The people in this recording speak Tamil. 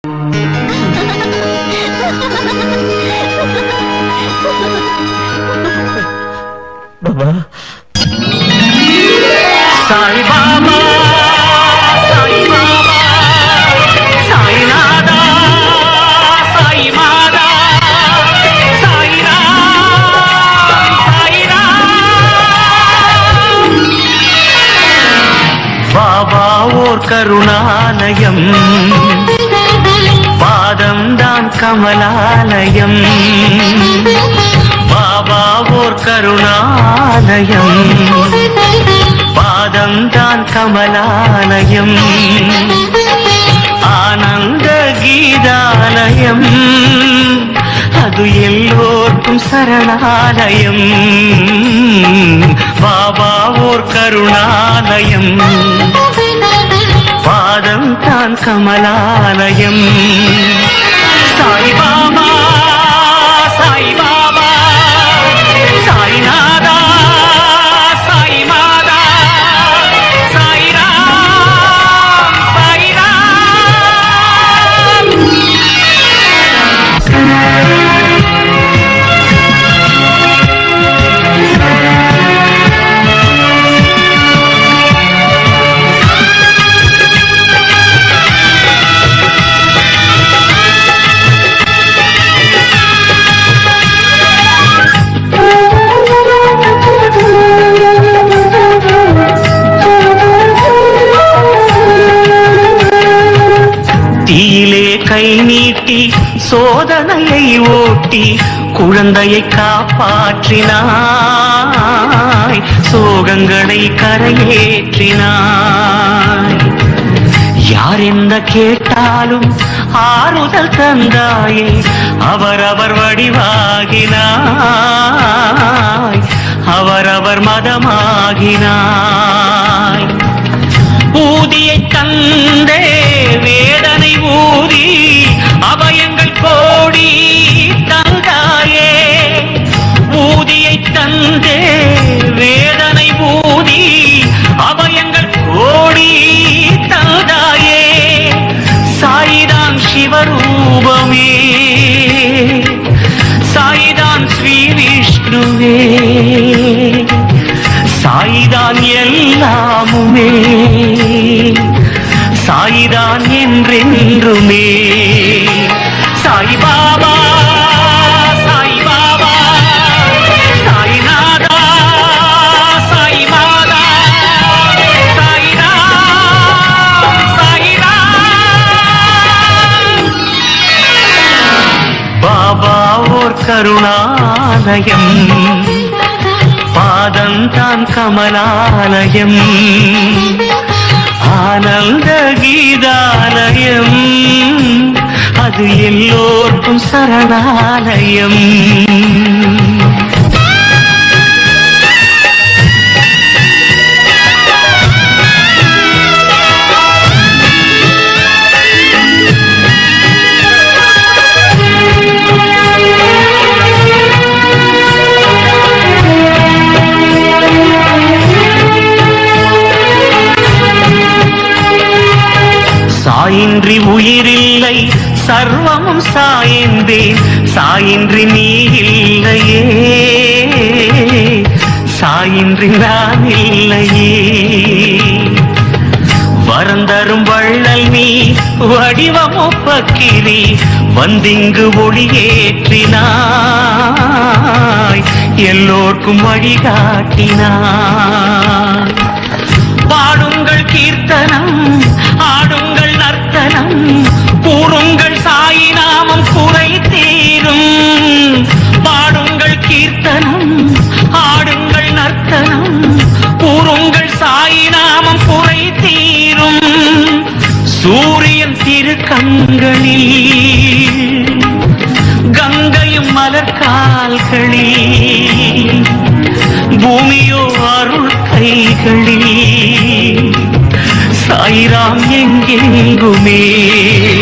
பாபா சாய் பாபா சாய் பாபா சாய்நாதா சாய் மாதா சாய்ராம் சாய்ராம் பாபா ஓர் கருணாலயம் பாதம் தான் கமலாலயம் பாபா ஓர் கருணாலயம் பாதம் தான் கமலாலயம் ஆனந்த கீதாலயம் அது எல்லோர்க்கும் சரணாலயம் பாபா ஓர் கருணாலயம் பாதம் தான் கமலாலயம் சாய் பாபா சாய் பாபா சாய்நாதா சாய் மாதா சாய்ராம் சாய்ராம் தீயிலே கை நீட்டி சோதனையை ஓட்டி குழந்தையை காப்பாற்றினாய் சோகங்களை கரையேற்றினாய் யார் என்ன கேட்டாலும் ஆறுதல் தந்தாயே அவரவர் வடிவாகினாய் அவரவர் மதமாகினாய் ஊதியை தந்தே வேதனை ஊதி அபயங்கள் கோடி தந்தாயே ஊதியை தந்தே வேதனை ஊதி அபயங்கள் கோடி தந்தாயே சாயிதான் சிவரூபமே சாயிதான் ஸ்ரீ விஷ்ணுவே சாய்தான் எல்லாமுமே சாய்தான் என்றென்றுமே சாய் பாபா சாய் பாபா சாய்நாதா சாய் மாதா சாய்ராம் சாய்ராம் பாபா ஓர் கருணாலயம் பாதம் தான் கமலாலயம் ஆனந்த கீதாலயம் அது எல்லோர்க்கும் சரணாலயம் சாயின்றி உயிரில்லை சர்வமும் சாயந்தேன் சாயின்றி நீ இல்லையே சாயின்றி நான் இல்லையே வரந்தரும் வள்ளல் நீ வடிவமொப்பக்கிரி வந்திங்கு ஒளியேற்றினாய் எல்லோர்க்கும் வழிகாட்டினாய் பாடுங்கள் கீர்த்தனம் ஆடுங்கள் நர்த்தனம் கூறுங்கள் சாயி நாமம் குறை தீரும் பாடுங்கள் கீர்த்தனம் ஆடுங்கள் நர்த்தனம் கூறுங்கள் சாயி நாமம் குறை தீரும் சூரியன் திரு கண்களில் கங்கையும் மலர்கால்களில் பூமியோ அருள் கைகளில் சாயிராம் எங்கெங்குமே